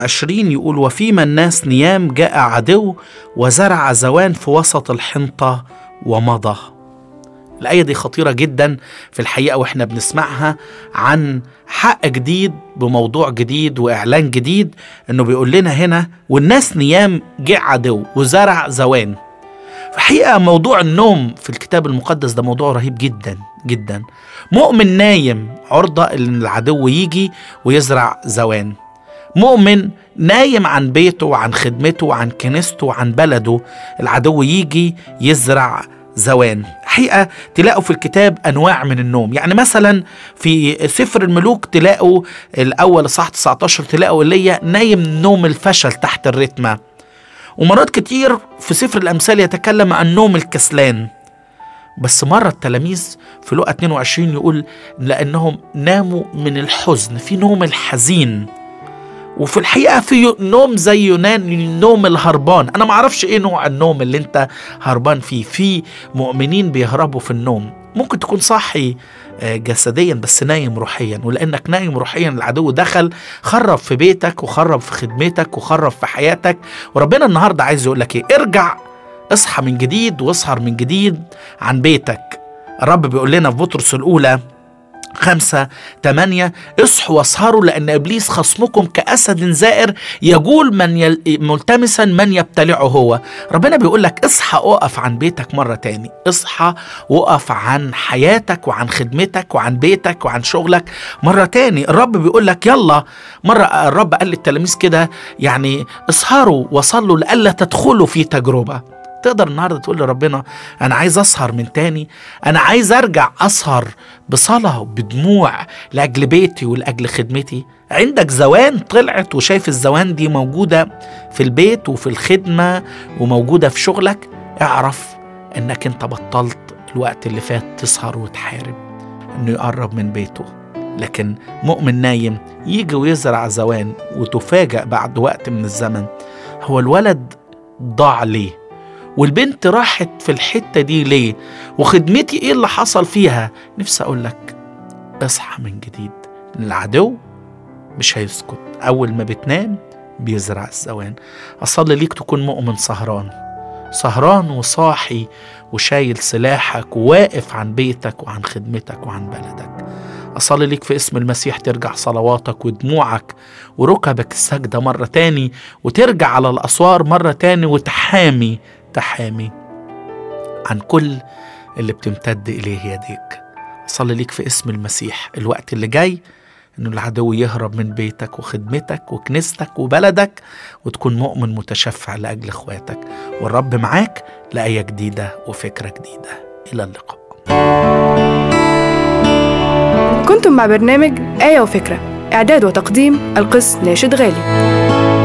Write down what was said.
عشرين يقول وفيما الناس نيام جاء عدو وزرع زوان في وسط الحنطة ومضى الآية دي خطيرة جدا في الحقيقة وإحنا بنسمعها عن حق جديد بموضوع جديد وإعلان جديد إنه بيقول لنا هنا والناس نيام جه عدو وزرع زوان في الحقيقة موضوع النوم في الكتاب المقدس ده موضوع رهيب جدا جدا مؤمن نايم عرضة إن العدو يجي ويزرع زوان مؤمن نايم عن بيته وعن خدمته وعن كنيسته وعن بلده العدو يجي يزرع زوان حقيقة تلاقوا في الكتاب أنواع من النوم يعني مثلا في سفر الملوك تلاقوا الأول صح 19 تلاقوا اللي نايم نوم الفشل تحت الرتمة ومرات كتير في سفر الأمثال يتكلم عن نوم الكسلان بس مرة التلاميذ في لقا 22 يقول لأنهم ناموا من الحزن في نوم الحزين وفي الحقيقه في نوم زي يونان النوم الهربان انا ما اعرفش ايه نوع النوم اللي انت هربان فيه في مؤمنين بيهربوا في النوم ممكن تكون صاحي جسديا بس نايم روحيا ولانك نايم روحيا العدو دخل خرب في بيتك وخرب في خدمتك وخرب في حياتك وربنا النهارده عايز يقول لك ايه ارجع اصحى من جديد واسهر من جديد عن بيتك الرب بيقول لنا في بطرس الاولى خمسة تمانية اصحوا واسهروا لأن إبليس خصمكم كأسد زائر يجول من يل... ملتمسا من يبتلعه هو ربنا بيقول لك اصحى اقف عن بيتك مرة تاني اصحى وقف عن حياتك وعن خدمتك وعن بيتك وعن شغلك مرة تاني الرب بيقول لك يلا مرة الرب قال للتلاميذ كده يعني اسهروا وصلوا لألا تدخلوا في تجربة تقدر النهارده تقول لربنا انا عايز اسهر من تاني انا عايز ارجع اسهر بصلاه بدموع لاجل بيتي ولاجل خدمتي عندك زوان طلعت وشايف الزوان دي موجوده في البيت وفي الخدمه وموجوده في شغلك اعرف انك انت بطلت الوقت اللي فات تسهر وتحارب انه يقرب من بيته لكن مؤمن نايم يجي ويزرع زوان وتفاجأ بعد وقت من الزمن هو الولد ضاع ليه والبنت راحت في الحتة دي ليه وخدمتي ايه اللي حصل فيها نفسي اقول لك اصحى من جديد العدو مش هيسكت اول ما بتنام بيزرع الزوان اصلي ليك تكون مؤمن سهران سهران وصاحي وشايل سلاحك وواقف عن بيتك وعن خدمتك وعن بلدك أصلي ليك في اسم المسيح ترجع صلواتك ودموعك وركبك السجدة مرة تاني وترجع على الأسوار مرة تاني وتحامي تحامي عن كل اللي بتمتد إليه يديك أصلي ليك في اسم المسيح الوقت اللي جاي إنه العدو يهرب من بيتك وخدمتك وكنيستك وبلدك وتكون مؤمن متشفع لأجل إخواتك والرب معاك لآية جديدة وفكرة جديدة إلى اللقاء كنتم مع برنامج آية وفكرة إعداد وتقديم القس ناشد غالي